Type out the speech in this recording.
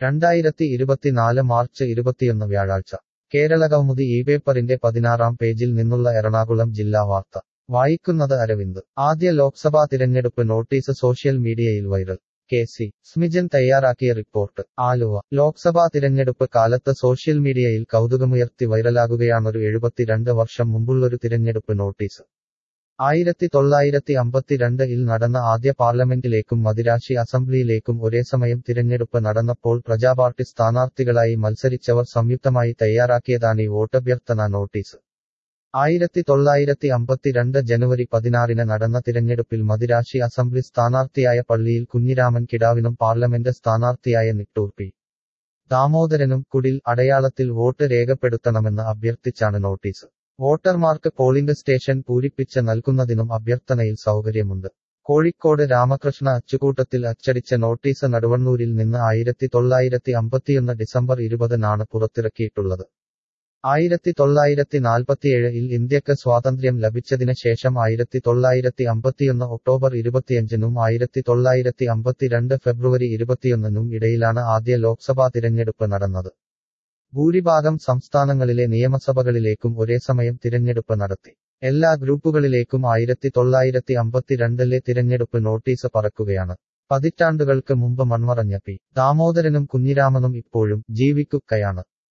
രണ്ടായിരത്തി ഇരുപത്തിനാല് മാർച്ച് ഇരുപത്തിയൊന്ന് വ്യാഴാഴ്ച കേരളകൗമുദി ഈ പേപ്പറിന്റെ പതിനാറാം പേജിൽ നിന്നുള്ള എറണാകുളം ജില്ലാ വാർത്ത വായിക്കുന്നത് അരവിന്ദ് ആദ്യ ലോക്സഭാ തിരഞ്ഞെടുപ്പ് notice social media viral K C Smijan തയ്യാറാക്കിയ റിപ്പോർട്ട് ആലുവ ലോക്സഭാ തിരഞ്ഞെടുപ്പ് കാലത്ത് സോഷ്യൽ മീഡിയയിൽ കൗതുകമുയർത്തി വൈറലാകുകയാണൊരു എഴുപത്തിരണ്ട് വർഷം മുമ്പുള്ളൊരു തിരഞ്ഞെടുപ്പ് നോട്ടീസ് ആയിരത്തി തൊള്ളായിരത്തി അമ്പത്തിരണ്ട് ഇൽ നടന്ന ആദ്യ പാർലമെന്റിലേക്കും മദിരാശി അസംബ്ലിയിലേക്കും ഒരേ സമയം തിരഞ്ഞെടുപ്പ് നടന്നപ്പോൾ പ്രജാപാർട്ടി സ്ഥാനാർത്ഥികളായി മത്സരിച്ചവർ സംയുക്തമായി തയ്യാറാക്കിയതാണ് ഈ വോട്ടഭ്യർത്ഥന നോട്ടീസ് ആയിരത്തി തൊള്ളായിരത്തി അമ്പത്തിരണ്ട് ജനുവരി പതിനാറിന് നടന്ന തിരഞ്ഞെടുപ്പിൽ മദിരാശി അസംബ്ലി സ്ഥാനാർത്ഥിയായ പള്ളിയിൽ കുഞ്ഞിരാമൻ കിടാവിനും പാർലമെന്റ് സ്ഥാനാർത്ഥിയായ നിട്ടൂർ പി ദാമോദരനും കുടിൽ അടയാളത്തിൽ വോട്ട് രേഖപ്പെടുത്തണമെന്ന് അഭ്യർത്ഥിച്ചാണ് നോട്ടീസ് വോട്ടർമാർക്ക് പോളിംഗ് സ്റ്റേഷൻ പൂരിപ്പിച്ച് നൽകുന്നതിനും അഭ്യർത്ഥനയിൽ സൗകര്യമുണ്ട് കോഴിക്കോട് രാമകൃഷ്ണ അച്ചുകൂട്ടത്തിൽ അച്ചടിച്ച നോട്ടീസ് നടുവണ്ണൂരിൽ നിന്ന് ആയിരത്തി തൊള്ളായിരത്തി അമ്പത്തിയൊന്ന് ഡിസംബർ ഇരുപതിനാണ് പുറത്തിറക്കിയിട്ടുള്ളത് ആയിരത്തി തൊള്ളായിരത്തി നാൽപ്പത്തിയേഴിൽ ഇന്ത്യക്ക് സ്വാതന്ത്ര്യം ലഭിച്ചതിന് ശേഷം ആയിരത്തി തൊള്ളായിരത്തി അമ്പത്തിയൊന്ന് ഒക്ടോബർ ഇരുപത്തിയഞ്ചിനും ആയിരത്തി തൊള്ളായിരത്തി അമ്പത്തിരണ്ട് ഫെബ്രുവരി ഇരുപത്തിയൊന്നിനും ഇടയിലാണ് ആദ്യ ലോക്സഭാ തിരഞ്ഞെടുപ്പ് നടന്നത് ഭൂരിഭാഗം സംസ്ഥാനങ്ങളിലെ നിയമസഭകളിലേക്കും ഒരേ സമയം തിരഞ്ഞെടുപ്പ് നടത്തി എല്ലാ ഗ്രൂപ്പുകളിലേക്കും ആയിരത്തി തൊള്ളായിരത്തി അമ്പത്തിരണ്ടിലെ തിരഞ്ഞെടുപ്പ് നോട്ടീസ് പറക്കുകയാണ് പതിറ്റാണ്ടുകൾക്ക് മുമ്പ് മൺമറഞ്ഞ പി ദാമോദരനും കുഞ്ഞിരാമനും ഇപ്പോഴും ജീവിക്കുകയാണ്